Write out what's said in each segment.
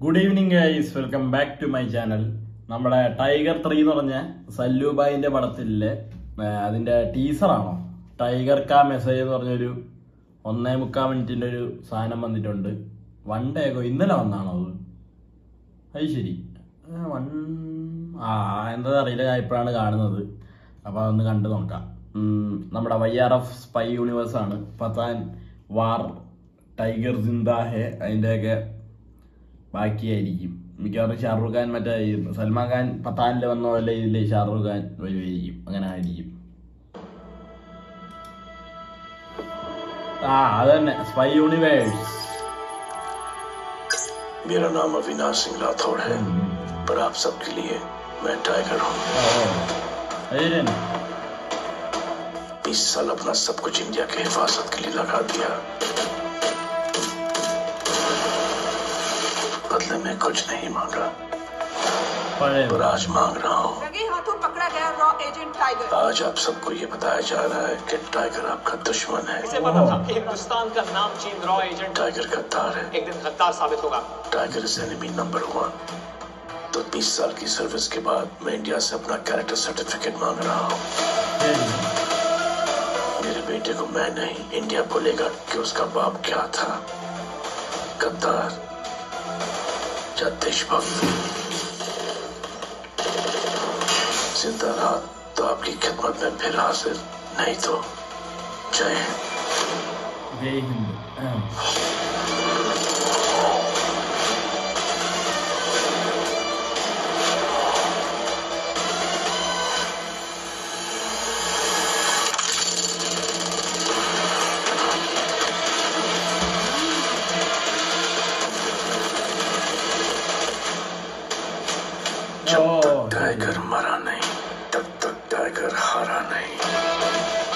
Good evening guys welcome back to my channel നമ്മുടെ tiger three എന്ന് പറഞ്ഞ സല്ലുബായിന്റെ പടത്തിലെ ആ, അതിന്റെ ടീസറാണോ ടൈഗർ കാ മെസ്സേജ് എന്ന് പറഞ്ഞൊരു ഒന്നേ മുക്കാൽ മിനിറ്റിന്റെ ഒരു സാധനം വന്നിട്ടുണ്ട് വൺ ഡേ ആകോ ഇന്നലെ വന്നാണോ അത് അത് ശരി ആ, വൺ ആ എന്താ അറിയില്ല ഞാൻ ഇപ്പോഴാണ് കാണുന്നത് അപ്പോൾ അതൊന്ന് കണ്ടു നോക്കാം ഉം, നമ്മുടെ Y R F spy universe ആണ് പത്താൻ വാർ ടൈഗർ ജിന്ദാ ഹെ അതിൻ്റെയൊക്കെ ബാക്കിയായിരിക്കും മിക്കവാറും ഷാറൂഖ് ഖാൻ മറ്റേ ഈ സൽമാൻ ഖാൻ പത്താനിൽ വന്ന പോലെ ഇതിൽ ഷാറൂഖ് ഖാൻ വരുമായിരിക്കും അങ്ങനെ ആയിരിക്കും ആ അത് തന്നെ സ്പൈ യൂണിവേഴ്സ് मेरा नाम अविनाश सिंह राठौड़ है पर आप सबके लिए मैं टाइगर हूँ അത് ശരി തന്നെ बीस साल अपना सब कुछ इंडिया की हिफाजत के लिए लगा दिया बदले में कुछ नहीं मांगा പഴയ और आज मांग रहा हूँ रंगे हाथों पकड़ा गया रॉ एजेंट टाइगर आज आप सबको ये बताया जा रहा है कि टाइगर आपका दुश्मन है इसे पता था कि हिंदुस्तान का नाम चीन रॉ एजेंट टाइगर गद्दार है एक दिन गद्दार साबित होगा tiger is enemy number one तो 20 साल की सर्विस के बाद मैं इंडिया से अपना कैरेक्टर सर्टिफिकेट मांग रहा हूँ ശരി. मेरे बेटे को मैं नहीं इंडिया बोलेगा कि उसका बाप क्या था गद्दार या देशभक्त जिंदा रहा तो आपकी खिदमत में फिर हाजिर नहीं तो जय हिंद ജയ് ഹിന്ദ് ആ. जब ओ, तक टाइगर मरा नहीं तब तक टाइगर हारा नहीं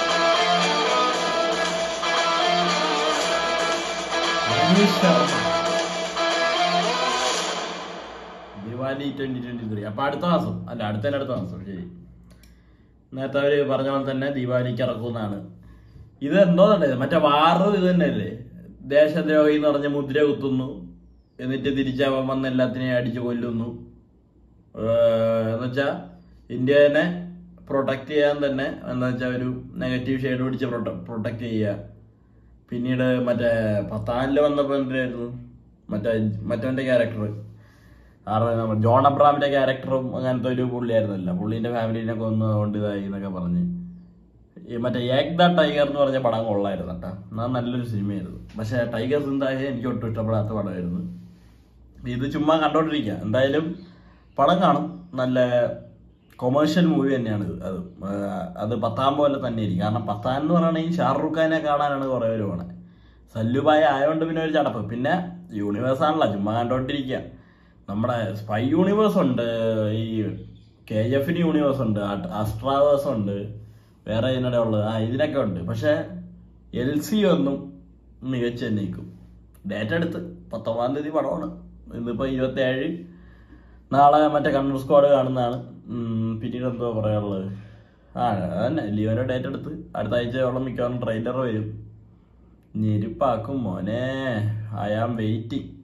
Aneesh Sharma. Diwali twenty twenty three അപ്പൊ അടുത്ത മാസം അല്ല അടുത്തതിന്റെ അടുത്ത മാസം ശരി നേരത്തെ അവര് പറഞ്ഞ പോലെ തന്നെ ദീപാവലിക്ക് ഇറക്കുമെന്നാണ് ഇത് എന്തോന്നുണ്ടായത് മറ്റേ വാറ് ഇത് തന്നെയല്ലേ ദേശദ്രോഹി എന്ന് പറഞ്ഞ മുദ്ര കുത്തുന്നു എന്നിട്ട് തിരിച്ചവൻ വന്ന് എല്ലാത്തിനെയും അടിച്ചു കൊല്ലുന്നു ഏഹ് എന്നുവെച്ചാ ഇന്ത്യനെ പ്രൊട്ടക്ട് ചെയ്യാൻ തന്നെ എന്താ വെച്ചാൽ ഒരു നെഗറ്റീവ് ഷെയ്ഡ് പിടിച്ച് പ്രൊട്ടക്ട് ചെയ്യുക പിന്നീട് മറ്റേ പത്താനില് വന്നപ്പോൾ എന്തായിരുന്നു മറ്റേ മറ്റവന്റെ ക്യാരക്ടർ ആരുടെ നമ്മ- ജോൺ അബ്രാമിന്റെ ക്യാരക്ടറും അങ്ങനത്തെ ഒരു പുള്ളിയായിരുന്നല്ല പുള്ളീന്റെ ഫാമിലിനെ കൊന്ന് കൊണ്ട് ഇതായി എന്നൊക്കെ പറഞ്ഞ് ഈ മറ്റേ ഏക് ദ ടൈഗർ എന്ന് പറഞ്ഞ പടം കൊള്ളായിരുന്നു കേട്ടോ എന്നാൽ നല്ലൊരു സിനിമയായിരുന്നു പക്ഷേ ടൈഗർ സിന്താഹെ എനിക്ക് ഒട്ടും ഇഷ്ടപ്പെടാത്ത പടമായിരുന്നു ഇത് ചുമ്മാ കണ്ടോണ്ടിരിക്കുക എന്തായാലും പടം കാണും നല്ല കൊമേഴ്ഷ്യൽ മൂവി തന്നെയാണ് ഇത് അത് ആ, അത് പത്താം പോലെ തന്നെ ആയിരിക്കും കാരണം പത്താൻ എന്ന് പറയുകയാണെങ്കിൽ ഷാറുഖ് ഖാനെ കാണാനാണ് കുറേ പേര് പോണേ സല്ലുബായ ആയതുകൊണ്ട് പിന്നെ ഒരു ചടപ്പ് പിന്നെ യൂണിവേഴ്സ് ആണല്ലോ ചുമ്മാ കണ്ടോണ്ടിരിക്കുക നമ്മുടെ സ്പൈ യൂണിവേഴ്സ് ഉണ്ട് ഈ കെ എഫിന് യൂണിവേഴ്സ് ഉണ്ട് അസ്ട്രാവേഴ്സ് ഉണ്ട് വേറെ ഇതിനിടെ ഉള്ളത് ആ ഇതിനൊക്കെ ഉണ്ട് പക്ഷേ എൽ സി ഒന്നും മികച്ച തന്നെ നിൽക്കും ഡേറ്റ് എടുത്ത് പത്തൊമ്പതാം തീയതി പടമാണ് ഇന്നിപ്പോൾ ഇരുപത്തേഴ് നാളെ മറ്റേ കണ്ണൂർ സ്ക്വാഡ് കാണുന്നതാണ് ഉം, പിന്നീട് എന്തോ പറയാനുള്ളത് ആ അതന്നെ ലിയോന്റെ ഡേറ്റ് എടുത്ത് അടുത്ത ആഴ്ചയോളം മിക്കവാറും ട്രെയിലർ വരും ഞെരുപ്പാക്കും മോനെ ഐ ആം വെയിറ്റിംഗ്